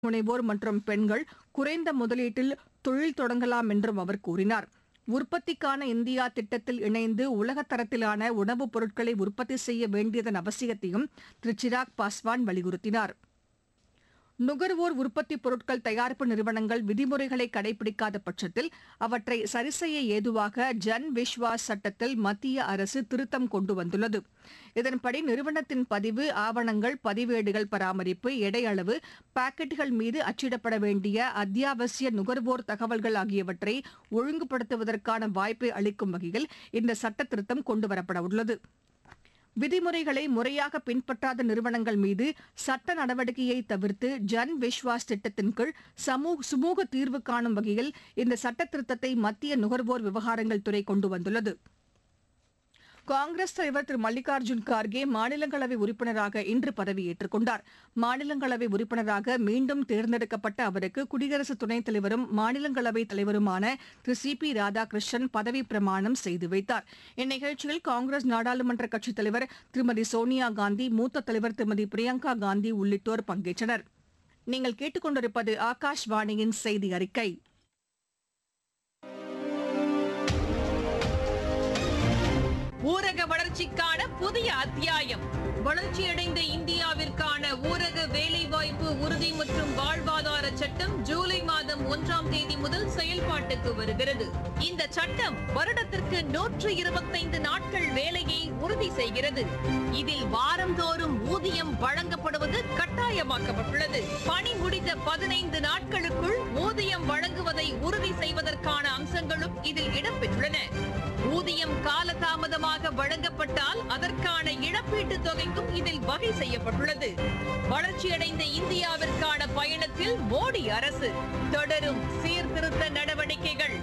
முனைவோர் மற்றும் பெண்கள் குறைந்த முதலீட்டில் தொழில் தொடங்கலாம் என்றும் அவர் கூறினார் உற்பத்திக்கான இந்தியா திட்டத்தில் இணைந்து உலகத் தரத்திலான உணவுப் பொருட்களை உற்பத்தி செய்ய வேண்டியதன் அவசியத்தையும் திரு சிராக் பாஸ்வான் வலியுறுத்தினார் நுகர்வோர் உற்பத்திப் பொருட்கள் தயாரிப்பு நிறுவனங்கள் விதிமுறைகளை கடைபிடிக்காத பட்சத்தில் அவற்றை சரிசெய்ய ஏதுவாக ஜன் விஸ்வாஸ் சட்டத்தில் மத்திய அரசு திருத்தம் கொண்டு வந்துள்ளது இதன்படி நிறுவனத்தின் பதிவு ஆவணங்கள் பதிவேடுகள் பராமரிப்பு எடை அளவு பாக்கெட்டுகள் மீது அச்சிடப்பட வேண்டிய அத்தியாவசிய நுகர்வோர் தகவல்கள் ஆகியவற்றை ஒழுங்குபடுத்துவதற்கான வாய்ப்பை அளிக்கும் வகையில் இந்த சட்ட திருத்தம் கொண்டுவரப்பட உள்ளது விதிமுறைகளை முறையாக பின்பற்றாத நிறுவனங்கள் மீது சட்ட நடவடிக்கையை தவிர்த்து ஜன் விஸ்வாஸ் திட்டத்தின் கீழ் சமூக சுமூக தீர்வு காணும் வகையில் இந்த சட்ட திருத்தத்தை மத்திய நுகர்வோர் விவகாரங்கள் துறை கொண்டு வந்துள்ளது காங்கிரஸ் தலைவர் திரு மல்லிகார்ஜுன் கார்கே மாநிலங்களவை உறுப்பினராக இன்று பதவியேற்றுக் கொண்டார் மாநிலங்களவை உறுப்பினராக மீண்டும் தேர்ந்தெடுக்கப்பட்ட அவருக்கு குடியரசு துணைத் தலைவரும் மாநிலங்களவை தலைவருமான திரு சி பி ராதாகிருஷ்ணன் பதவி பிரமாணம் செய்து வைத்தார் இந்நிகழ்ச்சியில் காங்கிரஸ் நாடாளுமன்ற கட்சித் தலைவர் திருமதி சோனியா காந்தி மூத்த தலைவர் திருமதி பிரியங்கா காந்தி உள்ளிட்டோர் பங்கேற்றனர் நீங்கள் கேட்டுக்கொண்டிருப்பது ஆகாஷ்வாணியின் செய்தி அறிக்கை ஊரக வளர்ச்சிக்கான புதிய அத்தியாயம் வளர்ச்சியடைந்த இந்தியாவிற்கான ஊரக வேலைவாய்ப்பு உறுதி மற்றும் வாழ்வாதார சட்டம் ஜூலை மாதம் ஒன்றாம் தேதி முதல் செயல்பாட்டுக்கு வருகிறது இந்த சட்டம் வருடத்திற்கு நூற்று இருபத்தைந்து நாட்கள் வேலையை உறுதி செய்கிறது இதில் வாரந்தோறும் ஊதியம் வழங்கப்படுவது கட்டாயமாக்கப்பட்டுள்ளது பணி முடிந்த பதினைந்து நாட்களுக்குள் ஊதியம் வழங்குவதை உறுதி செய்வதற்கான அம்சங்களும் இதில் இடம்பெற்றுள்ளன ஊதியம் காலதாமதமாக வழங்கப்பட்டால் அதற்கான இழப்பீட்டுத் தொகைக்கும் இதில் வகை செய்யப்பட்டுள்ளது வளர்ச்சியடைந்த இந்தியாவிற்கான பயணத்தில் மோடி அரசு தொடரும் சீர்திருத்த நடவடிக்கைகள்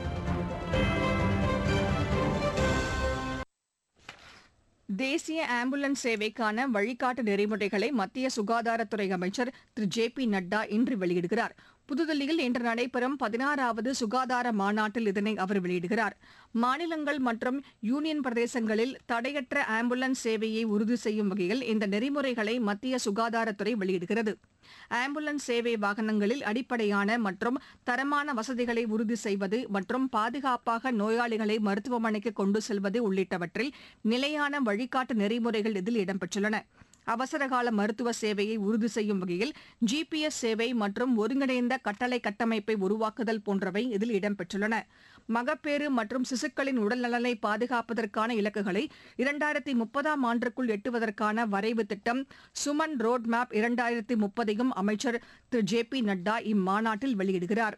தேசிய ஆம்புலன்ஸ் சேவைக்கான வழிகாட்டு நெறிமுறைகளை மத்திய சுகாதாரத்துறை அமைச்சர் திரு ஜே பி நட்டா இன்று வெளியிடுகிறார் புதுதில்லியில் இன்று நடைபெறும் பதினாறாவது சுகாதார மாநாட்டில் இதனை அவர் வெளியிடுகிறார் மாநிலங்கள் மற்றும் யூனியன் பிரதேசங்களில் தடையற்ற ஆம்புலன்ஸ் சேவையை உறுதி செய்யும் வகையில் இந்த நெறிமுறைகளை மத்திய சுகாதாரத்துறை வெளியிடுகிறது ஆம்புலன்ஸ் சேவை வாகனங்களில் அடிப்படையான மற்றும் தரமான வசதிகளை உறுதி செய்வது மற்றும் பாதுகாப்பாக நோயாளிகளை மருத்துவமனைக்கு கொண்டு செல்வது உள்ளிட்டவற்றில் நிலையான வழிகாட்டு நெறிமுறைகள் இதில் இடம்பெற்றுள்ளன அவசரகால மருத்துவ சேவையை உறுதி செய்யும் வகையில் ஜிபிஎஸ் சேவை மற்றும் ஒருங்கிணைந்த கட்டளை கட்டமைப்பை உருவாக்குதல் போன்றவை இதில் இடம்பெற்றுள்ளன மகப்பேறு மற்றும் சிசுக்களின் உடல்நலனை பாதுகாப்பதற்கான இலக்குகளை இரண்டாயிரத்தி முப்பதாம் ஆண்டுக்குள் எட்டுவதற்கான வரைவு திட்டம் சுமன் ரோட் மேப் இரண்டாயிரத்தி முப்பதையும் அமைச்சர் திரு ஜே பி நட்டா இம்மாநாட்டில் வெளியிடுகிறார்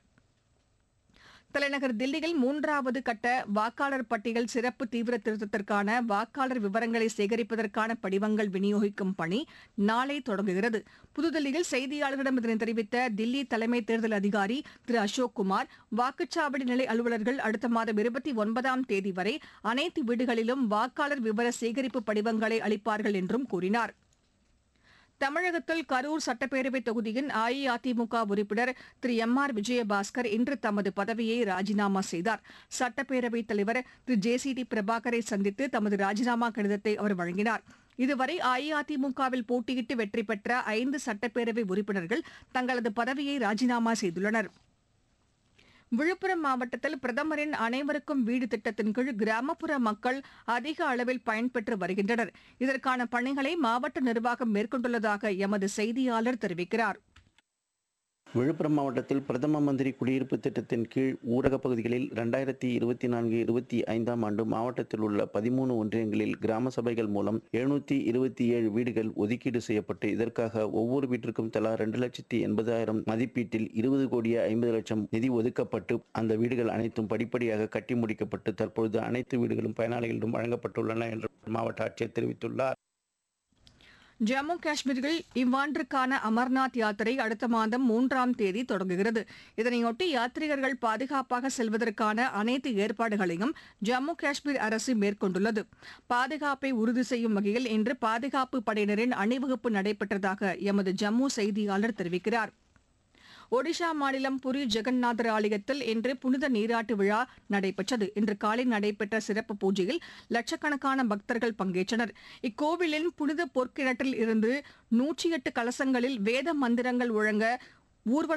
தலைநகர் தில்லியில் மூன்றாவது கட்ட வாக்காளர் பட்டியல் சிறப்பு தீவிர திருத்தத்திற்கான வாக்காளர் விவரங்களை சேகரிப்பதற்கான படிவங்கள் விநியோகிக்கும் பணி நாளை தொடங்குகிறது புதுதில்லியில் செய்தியாளர்களிடம் இதனை தெரிவித்த தில்லி தலைமை தேர்தல் அதிகாரி திரு அசோக் குமார் வாக்குச்சாவடி நிலை அலுவலர்கள் அடுத்த மாதம் இருபத்தி ஒன்பதாம் தேதி வரை அனைத்து வீடுகளிலும் வாக்காளர் விவர சேகரிப்பு படிவங்களை அளிப்பார்கள் என்றும் கூறினார் தமிழகத்தில் கரூர் சட்டப்பேரவை தொகுதியின் அஇஅதிமுக உறுப்பினர் திரு எம் ஆர் விஜயபாஸ்கர் இன்று தமது பதவியை ராஜினாமா செய்தார் சட்டப்பேரவைத் தலைவர் திரு ஜே சி டி பிரபாகரை சந்தித்து தமது ராஜினாமா கடிதத்தை அவர் வழங்கினார் இதுவரை அஇஅதிமுகவில் போட்டியிட்டு வெற்றி பெற்ற ஐந்து சட்டப்பேரவை உறுப்பினர்கள் தங்களது பதவியை ராஜினாமா செய்துள்ளனர் விழுப்புரம் மாவட்டத்தில் பிரதமரின் அனைவருக்கும் வீடு திட்டத்தின் கீழ் கிராமப்புற மக்கள் அதிக அளவில் பயன்பெற்று வருகின்றனர் இதற்கான பணிகளை மாவட்ட நிர்வாகம் மேற்கொண்டுள்ளதாக எமது செய்தியாளர் தெரிவிக்கிறார் விழுப்புரம் மாவட்டத்தில் பிரதம மந்திரி குடியிருப்பு திட்டத்தின் கீழ் ஊரகப் பகுதிகளில் ரெண்டாயிரத்தி இருபத்தி நான்கு இருபத்தி ஐந்தாம் ஆண்டு மாவட்டத்தில் உள்ள பதிமூணு ஒன்றியங்களில் கிராம சபைகள் மூலம் எழுநூத்தி இருபத்தி ஏழு வீடுகள் ஒதுக்கீடு செய்யப்பட்டு இதற்காக ஒவ்வொரு வீட்டிற்கும் தலா ரெண்டு லட்சத்தி எண்பதாயிரம் மதிப்பீட்டில் இருபது கோடியே ஐம்பது லட்சம் நிதி ஒதுக்கப்பட்டு அந்த வீடுகள் அனைத்தும் படிப்படியாக கட்டி முடிக்கப்பட்டு தற்பொழுது அனைத்து வீடுகளும் பயனாளிகளிடம் வழங்கப்பட்டுள்ளன என்று மாவட்ட ஆட்சியர் தெரிவித்துள்ளார் ஜம்மு காஷ்மீரில் இவ்வாண்டிற்கான அமர்நாத் யாத்திரை அடுத்த மாதம் மூன்றாம் தேதி தொடங்குகிறது இதனையொட்டி யாத்ரீகர்கள் பாதுகாப்பாக செல்வதற்கான அனைத்து ஏற்பாடுகளையும் ஜம்மு காஷ்மீர் அரசு மேற்கொண்டுள்ளது பாதுகாப்பை உறுதி செய்யும் வகையில் இன்று பாதுகாப்பு படையினரின் அணிவகுப்பு நடைபெற்றதாக எமது ஜம்மு செய்தியாளர் தெரிவிக்கிறார் ஒடிஷா மாநிலம் புரி ஜெகந்நாதர் ஆலயத்தில் இன்று புனித நீராட்டு விழா நடைபெற்றது இன்று காலை நடைபெற்ற சிறப்பு பூஜையில் லட்சக்கணக்கான பக்தர்கள் பங்கேற்றனர் இக்கோவிலின் புனித பொற்கிணற்றில் இருந்து நூற்றி எட்டு கலசங்களில் வேத மந்திரங்கள் முழங்க ஊர்வலம்